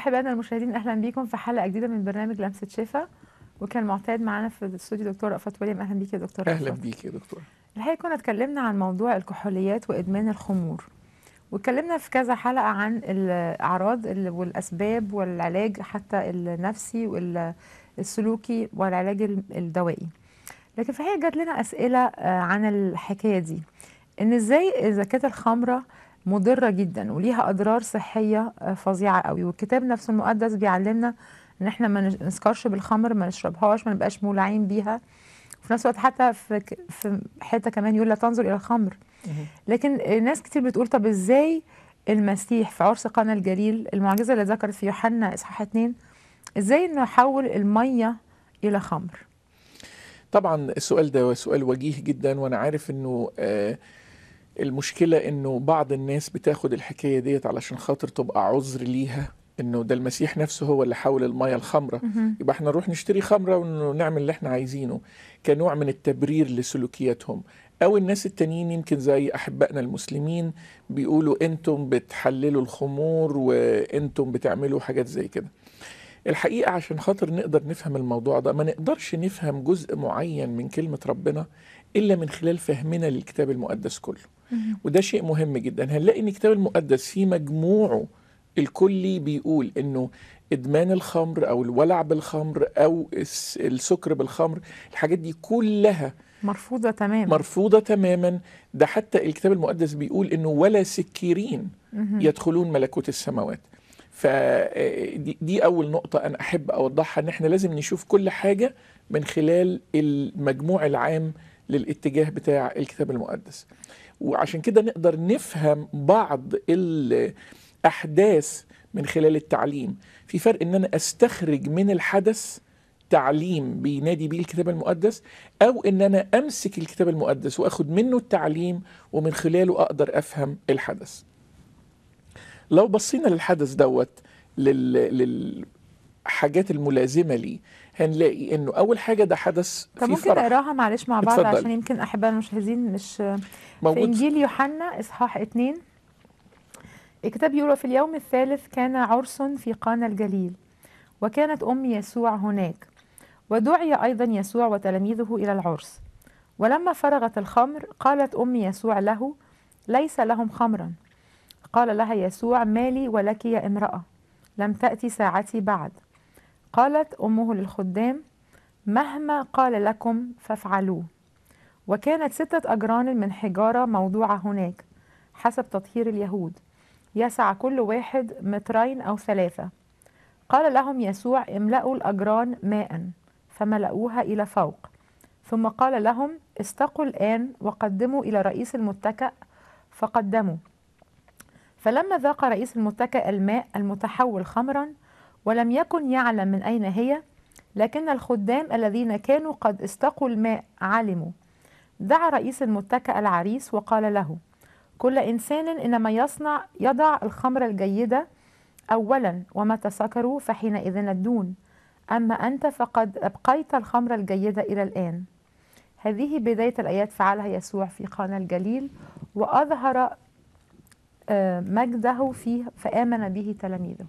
احبائنا المشاهدين اهلا بيكم في حلقه جديده من برنامج لمسه شفا وكان معتاد معانا في الاستوديو دكتور رأفت وليم اهلا بيك يا دكتور اهلا رأفت. بيك يا دكتور الحقيقه كنا اتكلمنا عن موضوع الكحوليات وادمان الخمور واتكلمنا في كذا حلقه عن الاعراض ال- والاسباب والعلاج حتى النفسي والسلوكي والعلاج ال- الدوائي لكن في الحقيقه جات لنا اسئله آه، عن الحكايه دي ان ازاي اذا كانت الخمره مضره جدا وليها اضرار صحيه آه، فظيعه قوي والكتاب نفسه المقدس بيعلمنا ان احنا ما نش- نسكرش بالخمر ما نشربهاش ما نبقاش مولعين بيها وفي نفس الوقت حتى في ك- في حته كمان يقول لا تنظر الى الخمر لكن آه، ناس كتير بتقول طب ازاي المسيح في عرس قنا الجليل المعجزه اللي ذكرت في يوحنا اصحاح 2 ازاي انه يحول الميه الى خمر طبعا السؤال ده سؤال وجيه جدا وانا عارف انه آه، المشكله انه بعض الناس بتاخد الحكايه ديت علشان خاطر تبقى عذر ليها انه ده المسيح نفسه هو اللي حول الميه الخمره يبقى احنا نروح نشتري خمره ونعمل اللي احنا عايزينه كنوع من التبرير لسلوكياتهم او الناس التانيين يمكن زي احبائنا المسلمين بيقولوا انتم بتحللوا الخمور وانتم بتعملوا حاجات زي كده الحقيقة عشان خاطر نقدر نفهم الموضوع ده ما نقدرش نفهم جزء معين من كلمة ربنا إلا من خلال فهمنا للكتاب المقدس كله وده شيء مهم جدا هنلاقي ان الكتاب المقدس في مجموعه الكلي بيقول انه ادمان الخمر او الولع بالخمر او الس- السكر بالخمر الحاجات دي كلها مرفوضه تماما مرفوضة تماما ده حتى الكتاب المقدس بيقول انه ولا سكيرين يدخلون ملكوت السماوات فدي دي اول نقطة انا احب اوضحها ان احنا لازم نشوف كل حاجة من خلال المجموع العام للاتجاه بتاع الكتاب المقدس وعشان كده نقدر نفهم بعض الاحداث من خلال التعليم في فرق ان انا استخرج من الحدث تعليم بينادي بيه الكتاب المقدس او ان انا امسك الكتاب المقدس واخد منه التعليم ومن خلاله اقدر افهم الحدث لو بصينا للحدث دوت لل... للحاجات الملازمه ليه هنلاقي انه اول حاجه ده حدث طب في ممكن فرح نقراها معلش مع بعض اتفضل. عشان يمكن احبائنا المشاهدين مش في موجود انجيل يوحنا اصحاح 2 الكتاب يقول في اليوم الثالث كان عرس في قانا الجليل وكانت ام يسوع هناك ودعي ايضا يسوع وتلاميذه الى العرس ولما فرغت الخمر قالت ام يسوع له ليس لهم خمرا قال لها يسوع مالي ولك يا امراه لم تاتي ساعتي بعد قالت امه للخدام مهما قال لكم فافعلوه وكانت ستة أجران من حجارة موضوعة هناك حسب تطهير اليهود يسع كل واحد مترين أو ثلاثة قال لهم يسوع املأوا الأجران ماء فملأوها إلى فوق ثم قال لهم استقوا الآن وقدموا إلى رئيس المتكأ فقدموا فلما ذاق رئيس المتكأ الماء المتحول خمرا ولم يكن يعلم من أين هي لكن الخدام الذين كانوا قد استقوا الماء علموا دعا رئيس المتكأ العريس وقال له كل إنسان إنما يصنع يضع الخمر الجيدة أولا ومتى سكروا فحينئذ الدون أما أنت فقد أبقيت الخمر الجيدة إلى الآن هذه بداية الآيات فعلها يسوع في قانا الجليل وأظهر آه، مجده فيه فآمن به تلاميذه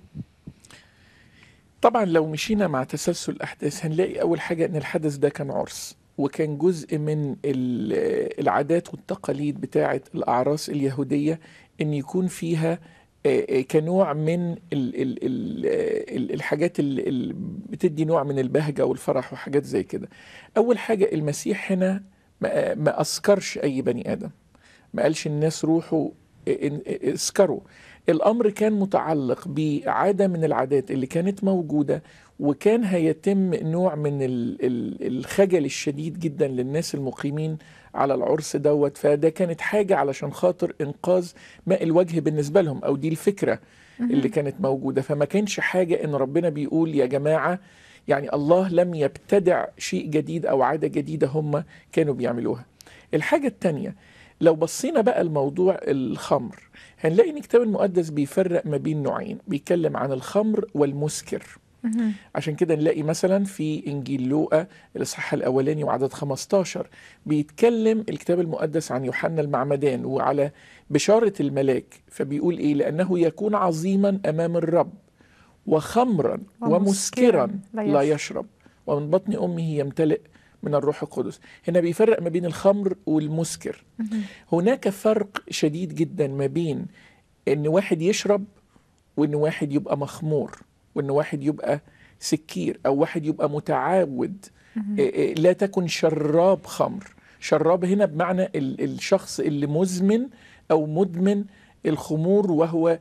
طبعا لو مشينا مع تسلسل الاحداث هنلاقي اول حاجه ان الحدث ده كان عرس وكان جزء من ال- العادات والتقاليد بتاعه الاعراس اليهوديه ان يكون فيها آه، آه، كنوع من ال ال ال ال الحاجات اللي بتدي نوع من البهجه والفرح وحاجات زي كده اول حاجه المسيح هنا ما ما اسكرش اي بني ادم ما قالش الناس روحوا ان- اسكروا الامر كان متعلق بعاده من العادات اللي كانت موجوده وكان هيتم نوع من ال- ال- الخجل الشديد جدا للناس المقيمين على العرس دوت فده كانت حاجه علشان خاطر انقاذ ماء الوجه بالنسبه لهم او دي الفكره اللي كانت موجوده فما كانش حاجه ان ربنا بيقول يا جماعه يعني الله لم يبتدع شيء جديد او عاده جديده هم كانوا بيعملوها الحاجه الثانيه لو بصينا بقى الموضوع الخمر هنلاقي ان الكتاب المقدس بيفرق ما بين نوعين بيتكلم عن الخمر والمسكر عشان كده نلاقي مثلا في انجيل لوقا الاصحاح الاولاني وعدد 15 بيتكلم الكتاب المقدس عن يوحنا المعمدان وعلى بشاره الملاك فبيقول ايه لانه يكون عظيما امام الرب وخمرا ومسكرا ومسكرا لا لا يشرب. يشرب ومن بطن أمه يمتلئ من الروح القدس هنا بيفرق ما بين الخمر والمسكر هناك فرق شديد جدا ما بين ان واحد يشرب وان واحد يبقى مخمور وان واحد يبقى سكير او واحد يبقى متعود إيه إيه لا تكن شراب خمر شراب هنا بمعنى ال- الشخص اللي مزمن او مدمن الخمور وهو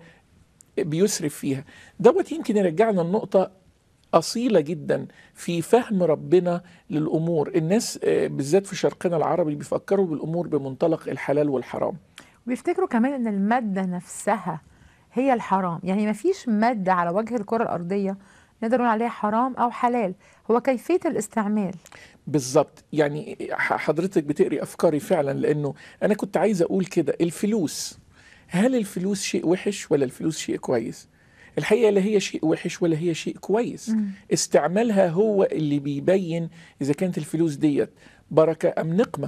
بيسرف فيها دوت يمكن يرجعنا لنقطة أصيلة جدا في فهم ربنا للأمور الناس آه، بالذات في شرقنا العربي بيفكروا بالأمور بمنطلق الحلال والحرام وبيفتكروا كمان ان المادة نفسها هي الحرام يعني ما فيش مادة على وجه الكرة الأرضية نقدر نقول عليها حرام أو حلال هو كيفية الاستعمال بالظبط يعني ح- حضرتك بتقري أفكاري فعلا لأنه أنا كنت عايز أقول كده الفلوس هل الفلوس شيء وحش ولا الفلوس شيء كويس الحقيقة لا هي شيء وحش ولا هي شيء كويس استعمالها هو اللي بيبين إذا كانت الفلوس ديت بركة أم نقمة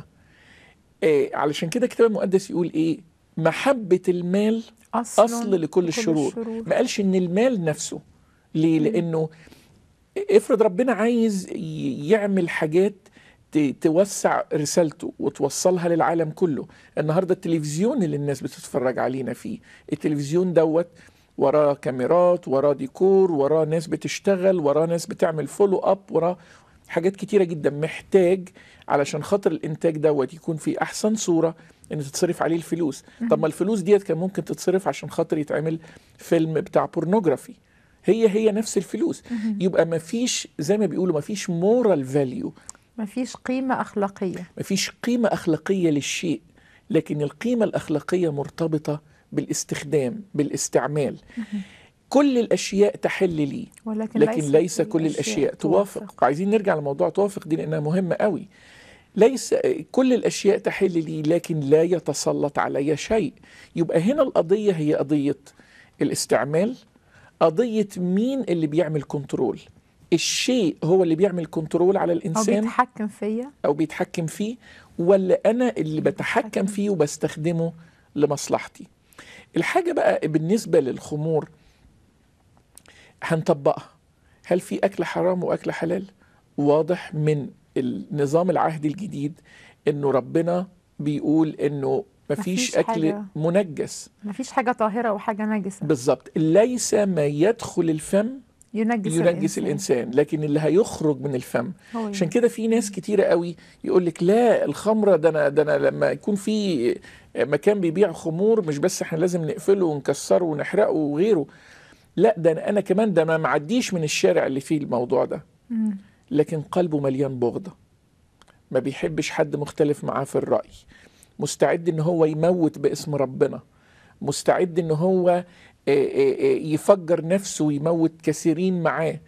آه علشان كده الكتاب المقدس يقول إيه محبة المال أصل, أصل لكل الشرور ما قالش إن المال نفسه ليه لأنه افرض ربنا عايز ي- يعمل حاجات ت- توسع رسالته وتوصلها للعالم كله النهارده التلفزيون اللي الناس بتتفرج علينا فيه التلفزيون دوت وراه كاميرات وراه ديكور وراه ناس بتشتغل وراه ناس بتعمل فولو اب وراه حاجات كتيرة جدا محتاج علشان خاطر الانتاج دوت يكون في احسن صورة ان تتصرف عليه الفلوس طب ما الفلوس ديت كان ممكن تتصرف عشان خاطر يتعمل فيلم بتاع بورنوجرافي هي هي نفس الفلوس يبقى ما فيش زي ما بيقولوا ما فيش مورال فاليو ما فيش قيمة أخلاقية ما فيش قيمة أخلاقية للشيء لكن القيمة الأخلاقية مرتبطة بالاستخدام بالاستعمال كل الأشياء تحل لي ولكن لكن ليس كل الأشياء توافق عايزين نرجع لموضوع توافق دي لأنها مهمة قوي ليس كل الأشياء تحل لي لكن لا يتسلط علي شيء يبقى هنا القضية هي قضية الاستعمال قضية مين اللي بيعمل كنترول الشيء هو اللي بيعمل كنترول على أو الإنسان بيتحكم فيا او بيتحكم فيه ولا انا اللي بتحكم فيه وبستخدمه لمصلحتي الحاجه بقى بالنسبه للخمور هنطبقها هل في اكل حرام واكل حلال واضح من النظام العهدي الجديد انه ربنا بيقول انه مفيش مفيش اكل حاجة. منجس ما فيش حاجة طاهرة وحاجة نجسة بالظبط ليس ما يدخل الفم ينجس, ينجس الانسان لكن اللي هيخرج من الفم هو عشان كده في ناس كتيرة قوي يقول لك لا الخمرة ده انا ده انا لما يكون في مكان بيبيع خمور مش بس احنا لازم نقفله ونكسره ونحرقه وغيره لا ده انا, أنا كمان ده ما معديش من الشارع اللي فيه الموضوع ده مم. لكن قلبه مليان بغضة ما بيحبش حد مختلف معاه في الرأي مستعد ان هو يموت باسم ربنا مستعد ان هو آه، آه، آه، يفجر نفسه ويموت كثيرين معاه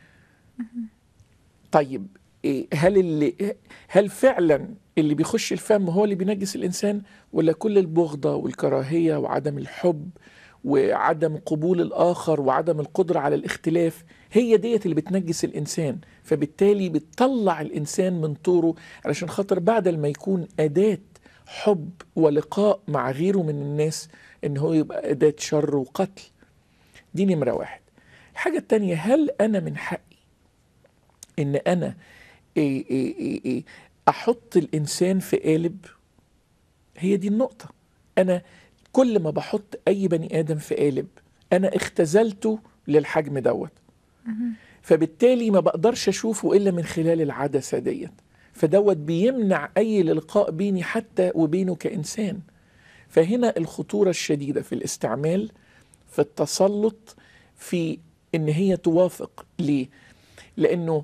طيب إيه، هل اللي هل فعلا اللي بيخش الفم هو اللي بينجس الانسان ولا كل البغضه والكراهيه وعدم الحب وعدم قبول الاخر وعدم القدره على الاختلاف هي ديت اللي بتنجس الانسان فبالتالي بتطلع الانسان من طوره علشان خاطر بعد ما يكون اداه حب ولقاء مع غيره من الناس ان هو يبقى اداه شر وقتل دي نمره واحد الحاجه التانيه هل انا من حقي ان انا إيه إيه إيه إيه احط الانسان في قالب هي دي النقطه انا كل ما بحط اي بني ادم في قالب انا اختزلته للحجم دوت فبالتالي ما بقدرش اشوفه الا من خلال العدسه ديت فدوت بيمنع اي لقاء بيني حتى وبينه كانسان فهنا الخطوره الشديده في الاستعمال في التسلط في ان هي توافق ليه لانه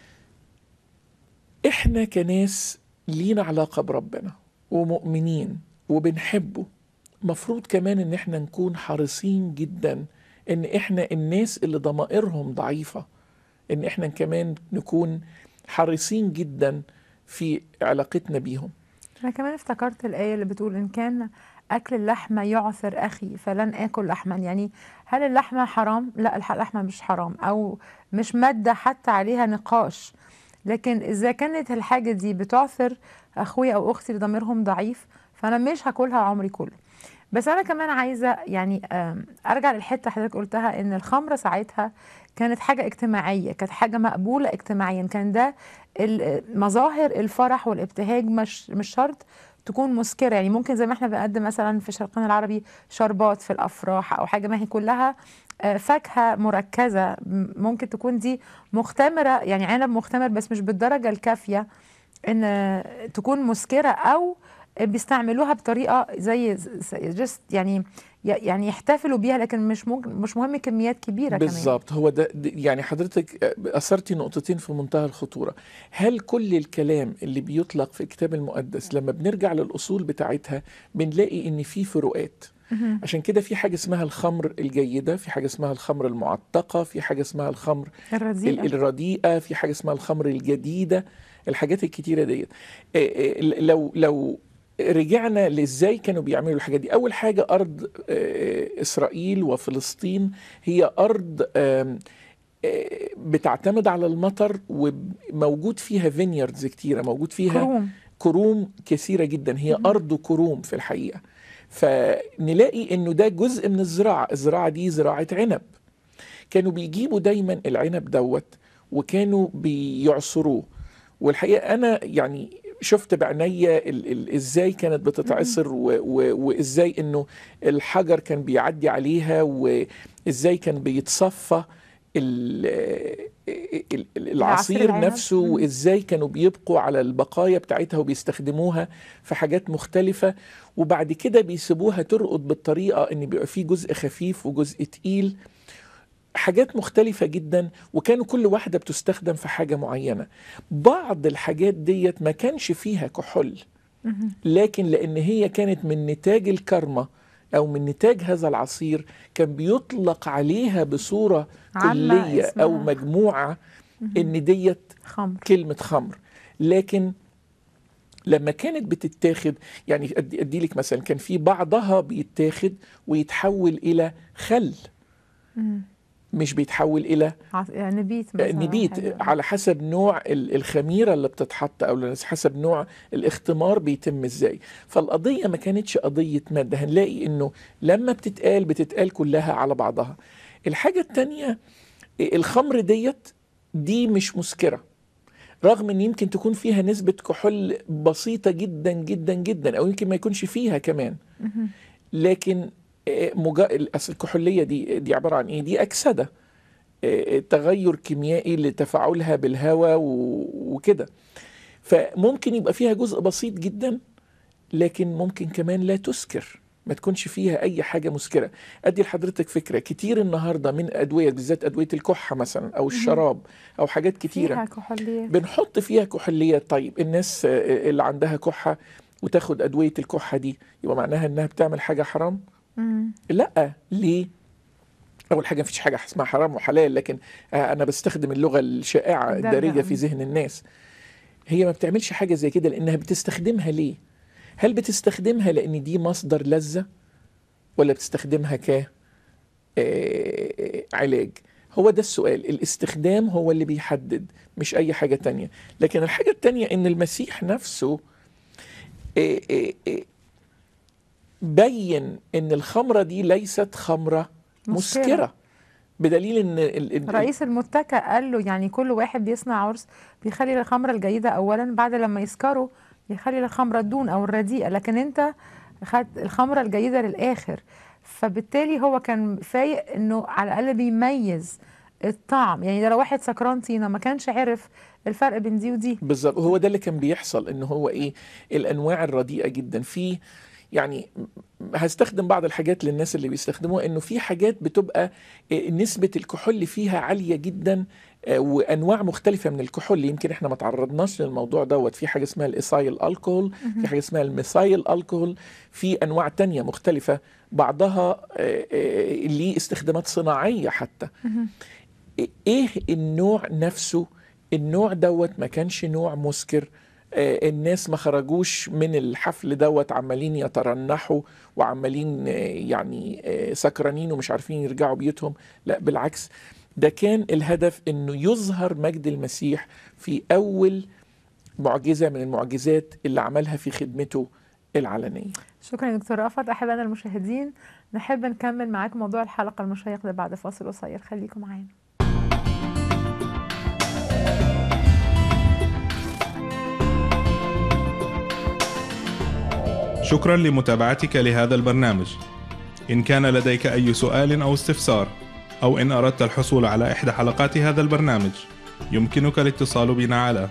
احنا كناس لينا علاقه بربنا ومؤمنين وبنحبه مفروض كمان ان احنا نكون حريصين جدا ان احنا الناس اللي ضمائرهم ضعيفه ان احنا كمان نكون حريصين جدا في علاقتنا بيهم أنا كمان افتكرت الآية اللي بتقول إن كان أكل اللحمة يعثر أخي فلن آكل لحما يعني هل اللحمة حرام؟ لا الح- اللحمة مش حرام أو مش مادة حتى عليها نقاش لكن إذا كانت الحاجة دي بتعثر أخويا أو أختي اللي ضميرهم ضعيف فأنا مش هاكلها عمري كله بس انا كمان عايزه يعني آم، ارجع للحته حضرتك قلتها ان الخمره ساعتها كانت حاجه اجتماعيه كانت حاجه مقبوله اجتماعيا كان ده ال- مظاهر الفرح والابتهاج مش مش شرط تكون مسكره يعني ممكن زي ما احنا بنقدم مثلا في شرقنا العربي شربات في الافراح او حاجه ما هي كلها آه، فاكهه مركزه م- ممكن تكون دي مختمره يعني عنب مختمر بس مش بالدرجه الكافيه ان تكون مسكره او بيستعملوها بطريقه زي جست يعني يعني يحتفلوا بيها لكن مش ممكن مش مهم كميات كبيره بالظبط هو ده ده- يعني حضرتك اثرتي نقطتين في منتهى الخطوره هل كل الكلام اللي بيطلق في الكتاب المقدس لما بنرجع للاصول بتاعتها بنلاقي ان في فروقات كمان عشان كده في حاجه اسمها الخمر الجيده في حاجه اسمها الخمر المعتقه في حاجه اسمها الخمر ال- الرديئه الرديئه في حاجه اسمها الخمر الجديده الحاجات الكتيره ديت إيه إيه لو لو رجعنا لازاي كانوا بيعملوا الحاجات دي اول حاجه ارض آه، اسرائيل وفلسطين هي ارض آم، آه، بتعتمد على المطر وموجود فيها فينيردز كتيره موجود فيها كروم كروم كثيرة جدا هي مهم. أرض كروم في الحقيقة فنلاقي إنه ده جزء من الزراعة الزراعة دي زراعة عنب كانوا بيجيبوا دايما العنب دوت وكانوا بيعصروه والحقيقة أنا يعني شفت بعينيا ال- ال- ازاي كانت بتتعصر و- و- وازاي انه الحجر كان بيعدي عليها وازاي كان بيتصفى ال- ال- ال- العصير العنب. نفسه مم. وازاي كانوا بيبقوا على البقايا بتاعتها وبيستخدموها في حاجات مختلفة وبعد كده بيسيبوها ترقد بالطريقة ان بيبقى فيه جزء خفيف وجزء تقيل حاجات مختلفة جدا وكانوا كل واحدة بتستخدم في حاجة معينة بعض الحاجات ديت ما كانش فيها كحول مهم. لكن لأن هي كانت من نتاج الكرمة أو من نتاج هذا العصير كان بيطلق عليها بصورة عامة كلية أو اسمها مجموعة مهم. إن ديت خمر كلمة خمر لكن لما كانت بتتاخد يعني أدي, أدي لك مثلا كان في بعضها بيتاخد ويتحول إلى خل مم. مش بيتحول إلى عص- يعني نبيت مثلا أو نبيت حاجة. على حسب نوع ال- الخميرة اللي بتتحط أو حسب نوع الاختمار بيتم إزاي فالقضية ما كانتش قضية مادة هنلاقي إنه لما بتتقال بتتقال كلها على بعضها الحاجة التانية الخمر ديت دي مش مسكرة رغم ان يمكن تكون فيها نسبة كحول بسيطة جدا جدا جدا او يمكن ما يكونش فيها كمان مهم. لكن آه، مجا... اصل الكحولية دي دي عبارة عن ايه دي اكسدة آه، تغير كيميائي لتفاعلها بالهواء و... وكده فممكن يبقى فيها جزء بسيط جدا لكن ممكن كمان لا تسكر ما تكونش فيها اي حاجه مسكره ادي لحضرتك فكره كتير النهارده من ادويه بالذات ادويه الكحه مثلا او الشراب او حاجات كتيره فيها كحوليات بنحط فيها كحوليات طيب الناس آه، اللي عندها كحه وتاخد ادويه الكحه دي يبقى معناها انها بتعمل حاجه حرام مم. لا ليه اول حاجه مفيش حاجه اسمها حرام وحلال لكن آه، انا بستخدم اللغه الشائعه ده الدارجه بقى. في ذهن الناس هي ما بتعملش حاجه زي كده لانها بتستخدمها ليه هل بتستخدمها لان دي مصدر لذه ولا بتستخدمها ك آه، علاج هو ده السؤال الاستخدام هو اللي بيحدد مش اي حاجه تانية لكن الحاجه التانية ان المسيح نفسه آه، آه، آه، بين ان الخمره دي ليست خمره مسكرة. مسكره بدليل ان ال- ال- رئيس المتكأ قال له يعني كل واحد بيصنع عرس بيخلي الخمرة الجيدة أولا بعد لما يسكروا يخلي الخمرة الدون أو الرديئة لكن أنت خدت الخمرة الجيدة للآخر فبالتالي هو كان فايق إنه على الأقل بيميز الطعم يعني ده لو واحد سكران طينة ما كانش عرف الفرق بين دي ودي بالظبط هو ده اللي كان بيحصل ان هو ايه الانواع الرديئه جدا في يعني هستخدم بعض الحاجات للناس اللي بيستخدموها انه في حاجات بتبقى آه، نسبه الكحول فيها عاليه جدا آه، وانواع مختلفه من الكحول يمكن احنا ما تعرضناش للموضوع دوت في حاجه اسمها الايثايل الكحول في حاجه اسمها الميثايل الكحول في انواع تانية مختلفه بعضها آه، آه، ليه استخدامات صناعيه حتى مهم. ايه النوع نفسه النوع دوت ما كانش نوع مسكر آه، الناس ما خرجوش من الحفل دوت عمالين يترنحوا وعمالين آه، يعني آه، سكرانين ومش عارفين يرجعوا بيوتهم لا بالعكس ده كان الهدف انه يظهر مجد المسيح في اول معجزة من المعجزات اللي عملها في خدمته العلنية شكرا يا دكتور رأفت أحبائنا المشاهدين نحب نكمل معاكم موضوع الحلقة المشيق ده بعد فاصل قصير خليكم معانا شكرا لمتابعتك لهذا البرنامج إن كان لديك أي سؤال أو استفسار أو إن أردت الحصول على إحدى حلقات هذا البرنامج يمكنك الاتصال بنا على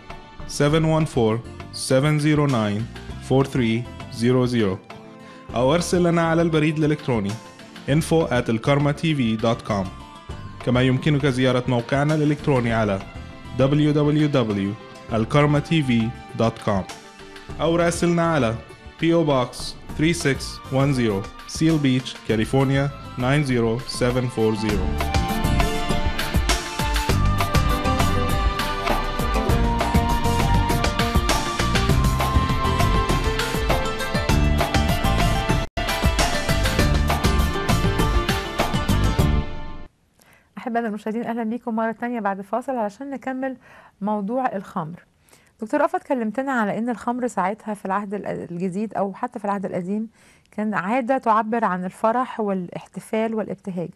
714-709-4300 أو أرسل لنا على البريد الإلكتروني info at الكارما كما يمكنك زيارة موقعنا الإلكتروني على www.alkarmatv.com أو راسلنا على PO Box 3610 Seal Beach, California 90740 أحبائنا المشاهدين أهلا بيكم مرة تانية بعد فاصل علشان نكمل موضوع الخمر دكتور رأفت كلمتنا على ان الخمر ساعتها في العهد الجديد او حتى في العهد القديم كان عاده تعبر عن الفرح والاحتفال والابتهاج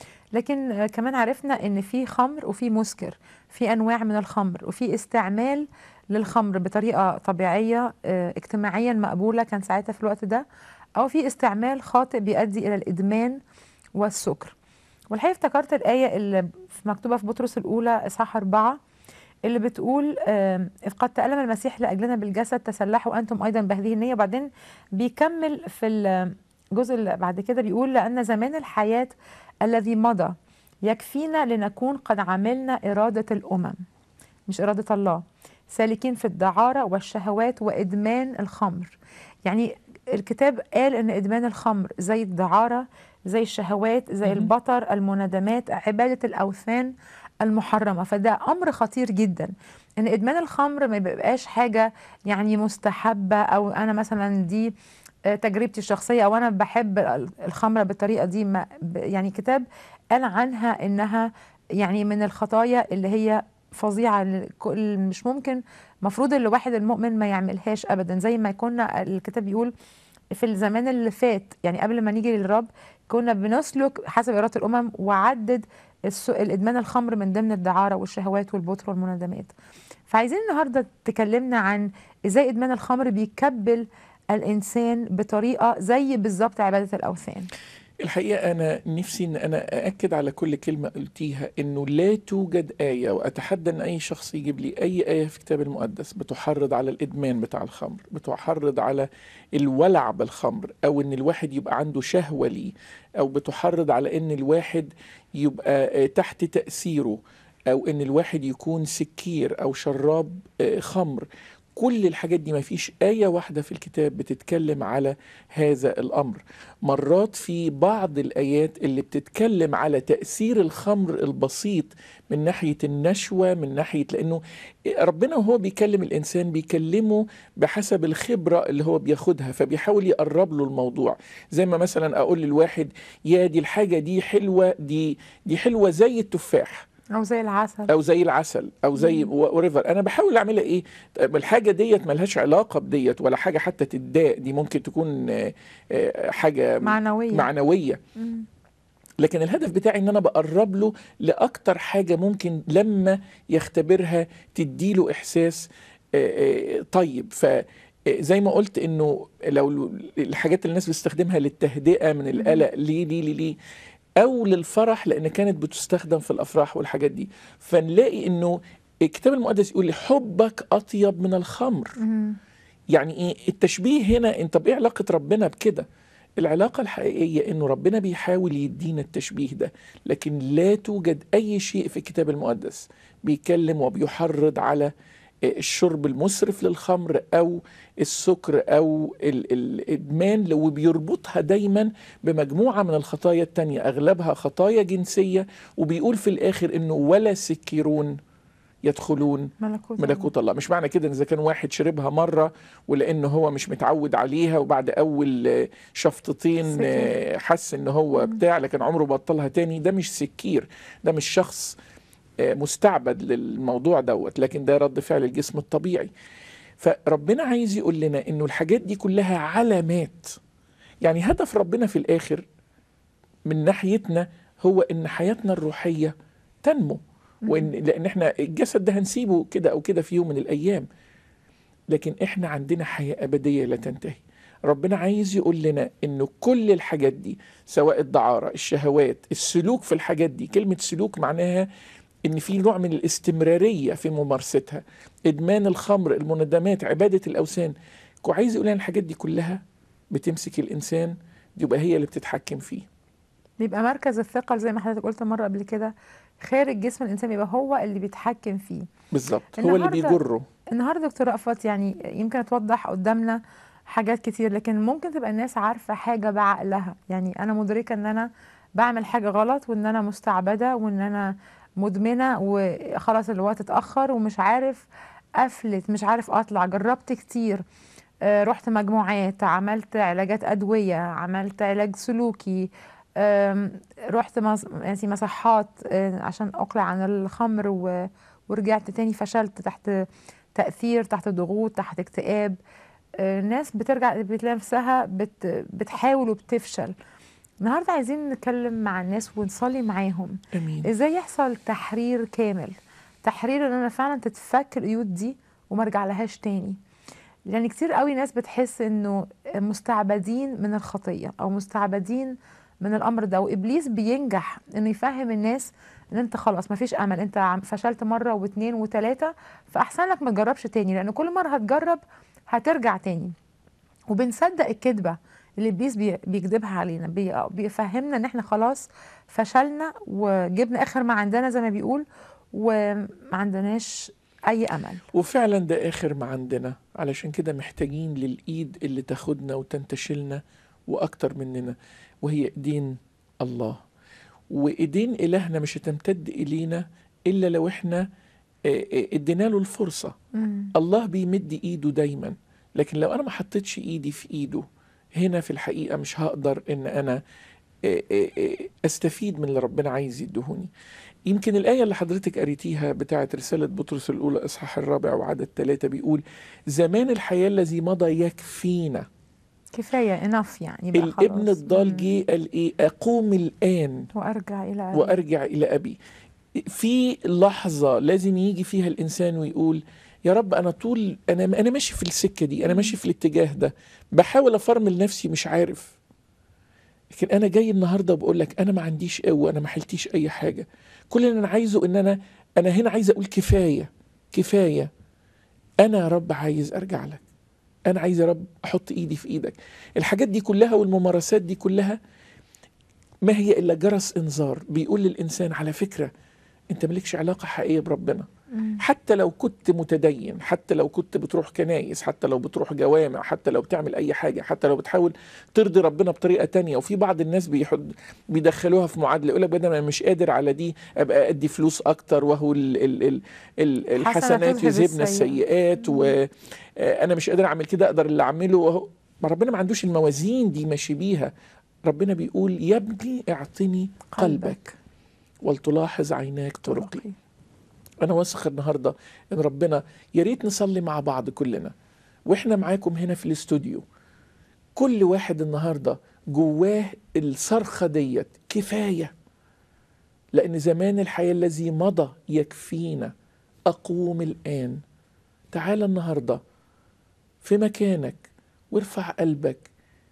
لكن كمان عرفنا ان في خمر وفي مسكر في انواع من الخمر وفي استعمال للخمر بطريقه طبيعيه اجتماعيا مقبوله كان ساعتها في الوقت ده او في استعمال خاطئ بيؤدي الى الادمان والسكر والحقيقه افتكرت الايه اللي مكتوبه في بطرس الاولى اصحاح أربعة اللي بتقول إذ قد تألم المسيح لأجلنا بالجسد تسلحوا أنتم أيضا بهذه النية وبعدين بيكمل في الجزء اللي بعد كده بيقول لأن زمان الحياة الذي مضى يكفينا لنكون قد عملنا إرادة الأمم مش إرادة الله سالكين في الدعارة والشهوات وإدمان الخمر يعني الكتاب قال ان ادمان الخمر زي الدعاره زي الشهوات زي البطر المنادمات عباده الاوثان المحرمه فده امر خطير جدا ان ادمان الخمر ما بيبقاش حاجه يعني مستحبه او انا مثلا دي تجربتي الشخصيه او انا بحب الخمره بالطريقه دي ما يعني كتاب قال عنها انها يعني من الخطايا اللي هي فظيعه مش ممكن مفروض الواحد المؤمن ما يعملهاش ابدا زي ما كنا الكتاب بيقول في الزمان اللي فات يعني قبل ما نيجي للرب كنا بنسلك حسب اراده الامم وعدد الادمان الخمر من ضمن الدعاره والشهوات والبطر والمنادمات فعايزين النهارده تكلمنا عن ازاي ادمان الخمر بيكبل الانسان بطريقه زي بالظبط عباده الاوثان الحقيقة أنا نفسي أن أنا أأكد على كل كلمة قلتيها أنه لا توجد آية وأتحدى أن أي شخص يجيب لي أي آية في الكتاب المقدس بتحرض على الإدمان بتاع الخمر بتحرض على الولع بالخمر أو أن الواحد يبقى عنده شهوة ليه أو بتحرض على أن الواحد يبقى تحت تأثيره أو أن الواحد يكون سكير أو شراب خمر كل الحاجات دي ما فيش آية واحدة في الكتاب بتتكلم على هذا الأمر مرات في بعض الآيات اللي بتتكلم على تأثير الخمر البسيط من ناحية النشوة من ناحية لأنه ربنا وهو بيكلم الإنسان بيكلمه بحسب الخبرة اللي هو بياخدها فبيحاول يقرب له الموضوع زي ما مثلا أقول للواحد يا دي الحاجة دي حلوة دي دي حلوة زي التفاح او زي العسل او زي العسل او زي وريفر انا بحاول اعملها ايه الحاجه ديت ملهاش علاقه بديت ولا حاجه حتى تتضايق دي ممكن تكون حاجه معنويه معنويه مم. لكن الهدف بتاعي ان انا بقرب له لاكتر حاجه ممكن لما يختبرها تديله احساس طيب ف زي ما قلت انه لو الحاجات اللي الناس بتستخدمها للتهدئه من القلق ليه ليه ليه, ليه او للفرح لان كانت بتستخدم في الافراح والحاجات دي فنلاقي انه الكتاب المقدس يقول لي حبك اطيب من الخمر مم. يعني ايه التشبيه هنا انت بايه علاقه ربنا بكده العلاقة الحقيقية انه ربنا بيحاول يدينا التشبيه ده لكن لا توجد اي شيء في الكتاب المقدس بيتكلم وبيحرض على الشرب المسرف للخمر او السكر او ال الادمان وبيربطها دايما بمجموعه من الخطايا التانية اغلبها خطايا جنسيه وبيقول في الاخر انه ولا سكرون يدخلون ملكوت, ملكوت الله مش معنى كده ان اذا كان واحد شربها مره ولانه هو مش متعود عليها وبعد اول شفطتين حس ان هو بتاع لكن عمره بطلها تاني ده مش سكير ده مش شخص مستعبد للموضوع دوت لكن ده رد فعل الجسم الطبيعي فربنا عايز يقول لنا انه الحاجات دي كلها علامات يعني هدف ربنا في الاخر من ناحيتنا هو ان حياتنا الروحيه تنمو وان لان احنا الجسد ده هنسيبه كده او كده في يوم من الايام لكن احنا عندنا حياه ابديه لا تنتهي ربنا عايز يقول لنا انه كل الحاجات دي سواء الدعاره الشهوات السلوك في الحاجات دي كلمه سلوك معناها ان في نوع من الاستمراريه في ممارستها ادمان الخمر المندمات عباده الاوثان عايز يقول لنا الحاجات دي كلها بتمسك الانسان يبقى هي اللي بتتحكم فيه بيبقى مركز الثقل زي ما حضرتك قلت مرة قبل كده خارج جسم الإنسان بيبقى هو اللي بيتحكم فيه بالظبط هو اللي النهاردة- بيجره النهارده دكتور رأفت يعني يمكن توضح قدامنا حاجات كتير لكن ممكن تبقى الناس عارفة حاجة بعقلها يعني أنا مدركة إن أنا بعمل حاجة غلط وإن أنا مستعبدة وإن أنا مدمنة وخلاص الوقت اتأخر ومش عارف أفلت مش عارف أطلع جربت كتير آه، رحت مجموعات عملت علاجات أدوية عملت علاج سلوكي آم، رحت مص- يعني مصحات آه، عشان أقلع عن الخمر و- ورجعت تاني فشلت تحت تأثير تحت ضغوط تحت اكتئاب آه، ناس بترجع بتلاقي نفسها بت بتحاول وبتفشل النهارده عايزين نتكلم مع الناس ونصلي معاهم امين ازاي يحصل تحرير كامل تحرير ان انا فعلا تتفك القيود دي وما ارجع لهاش تاني لان كتير قوي ناس بتحس انه مستعبدين من الخطيه او مستعبدين من الامر ده وابليس بينجح انه يفهم الناس ان انت خلاص مفيش امل انت عم- فشلت مره واثنين وثلاثه فاحسن لك ما تجربش تاني لان كل مره هتجرب هترجع تاني وبنصدق الكذبه اللي ابليس بي- بيكذبها علينا بي- بيفهمنا ان احنا خلاص فشلنا وجبنا اخر ما عندنا زي ما بيقول وما عندناش اي امل وفعلا ده اخر ما عندنا علشان كده محتاجين للايد اللي تاخدنا وتنتشلنا واكتر مننا وهي ايدين الله وايدين الهنا مش هتمتد الينا الا لو احنا آه، آه، ادينا له الفرصه الله بيمد ايده دايما لكن لو انا ما حطيتش ايدي في ايده هنا في الحقيقه مش هقدر ان انا آه، آه، آه، استفيد من اللي ربنا عايز يدهوني يمكن الآية اللي حضرتك قريتيها بتاعت رسالة بطرس الأولى إصحاح الرابع وعدد ثلاثة بيقول زمان الحياة الذي مضى يكفينا كفايه انف يعني بقى الابن خلاص. الضال مم. جه قال إيه أقوم الآن وارجع الى أبي. وأرجع إلى أبي في لحظة لازم يجي فيها الإنسان ويقول يا رب أنا طول أنا أنا ماشي في السكة دي أنا ماشي في الاتجاه ده بحاول أفرمل نفسي مش عارف لكن أنا جاي النهاردة وبقول لك أنا ما عنديش قوة أنا ما حلتيش أي حاجة كل اللي أنا عايزه إن أنا أنا هنا عايز أقول كفاية كفاية أنا يا رب عايز أرجع لك أنا عايز يا رب أحط إيدي في إيدك الحاجات دي كلها والممارسات دي كلها ما هي إلا جرس إنذار بيقول للإنسان على فكرة أنت مالكش علاقة حقيقية بربنا مم. حتى لو كنت متدين حتى لو كنت بتروح كنايس حتى لو بتروح جوامع حتى لو بتعمل أي حاجة حتى لو بتحاول ترضي ربنا بطريقة تانية وفي بعض الناس بيحد بيدخلوها في معادلة يقول لك بدل ما أنا مش قادر على دي أبقى أدي فلوس أكتر وهو ال ال ال ال الحسنات تذهب يذهبن السيئة. السيئات وأنا مش قادر أعمل كده أقدر اللي أعمله وهو ما ربنا ما عندوش الموازين دي ماشي بيها ربنا بيقول يا ابني اعطني قلبك ولتلاحظ عيناك طرقي طرقي. انا واثق النهارده ان ربنا يا ريت نصلي مع بعض كلنا واحنا معاكم هنا في الاستوديو كل واحد النهارده جواه الصرخه ديت كفايه لان زمان الحياه الذي مضى يكفينا اقوم الان تعال النهارده في مكانك وارفع قلبك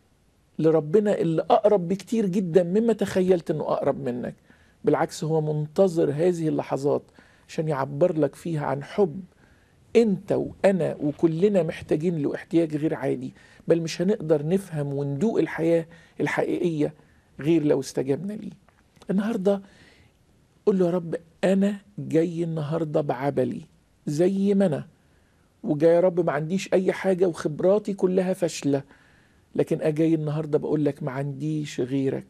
لربنا اللي اقرب بكتير جدا مما تخيلت انه اقرب منك بالعكس هو منتظر هذه اللحظات عشان يعبر لك فيها عن حب انت وانا وكلنا محتاجين له احتياج غير عادي بل مش هنقدر نفهم وندوق الحياه الحقيقيه غير لو استجبنا ليه النهارده قول له يا رب انا جاي النهارده بعبلي زي ما انا وجاي يا رب ما عنديش اي حاجه وخبراتي كلها فاشله لكن اجاي النهارده بقول لك ما عنديش غيرك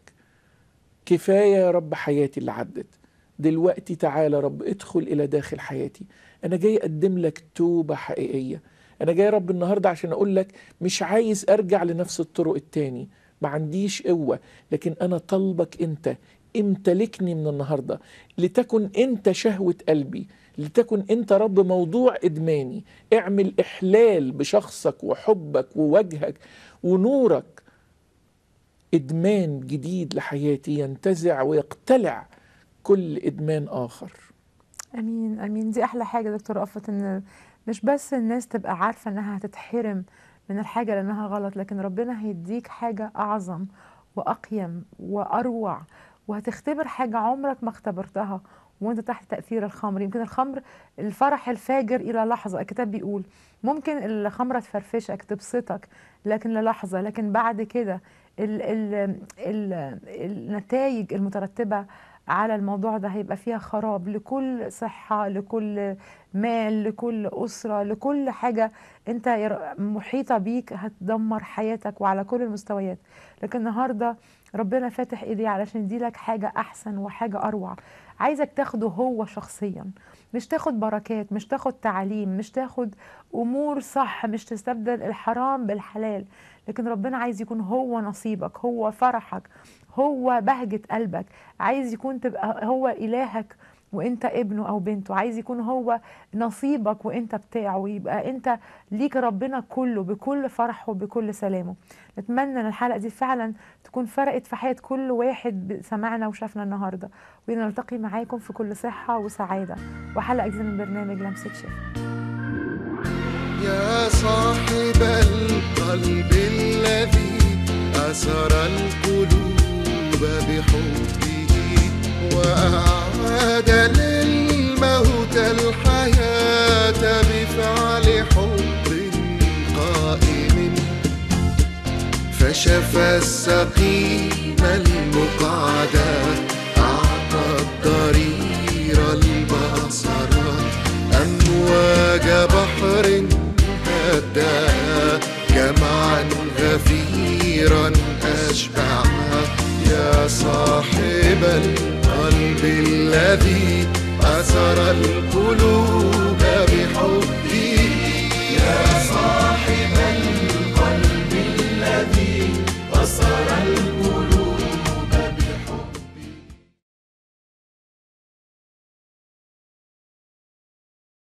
كفايه يا رب حياتي اللي عدت دلوقتي تعالى يا رب ادخل الى داخل حياتي انا جاي اقدم لك توبه حقيقيه انا جاي يا رب النهارده عشان اقول لك مش عايز ارجع لنفس الطرق التاني ما عنديش قوه لكن انا طلبك انت امتلكني من النهارده لتكن انت شهوه قلبي لتكن انت رب موضوع ادماني اعمل احلال بشخصك وحبك ووجهك ونورك ادمان جديد لحياتي ينتزع ويقتلع كل ادمان اخر امين امين دي احلى حاجه دكتور رأفت ان مش بس الناس تبقى عارفه انها هتتحرم من الحاجه لانها غلط لكن ربنا هيديك حاجه اعظم واقيم واروع وهتختبر حاجه عمرك ما اختبرتها وانت تحت تاثير الخمر يمكن الخمر الفرح الفاجر الى لحظه الكتاب بيقول ممكن الخمره تفرفشك تبسطك لكن للحظه لكن بعد كده ال ال ال النتائج المترتبه على الموضوع ده هيبقى فيها خراب لكل صحة لكل مال لكل أسرة لكل حاجة أنت ير- محيطة بيك هتدمر حياتك وعلى كل المستويات لكن النهاردة ربنا فاتح إيديه علشان يديلك حاجة أحسن وحاجة أروع عايزك تاخده هو شخصيا مش تاخد بركات مش تاخد تعليم مش تاخد أمور صح مش تستبدل الحرام بالحلال لكن ربنا عايز يكون هو نصيبك هو فرحك هو بهجة قلبك عايز يكون تبقى هو إلهك وانت ابنه او بنته عايز يكون هو نصيبك وانت بتاعه يبقى انت ليك ربنا كله بكل فرحه وبكل سلامه نتمنى ان الحلقه دي فعلا تكون فرقت في حياه كل واحد سمعنا وشافنا النهارده ونلتقي معاكم في كل صحه وسعاده وحلقه جديده من برنامج لمسه شفا يا صاحب القلب الذي أسر القلوب بحبه وأعاد للموت الحياة بفعل حب قائم فشفى السقيم المقعد أعطى الضرير البصر أمواج بحر هداها جمعا غفيرا أشبعها يا صاحب القلب الذي أسر القلوب بحب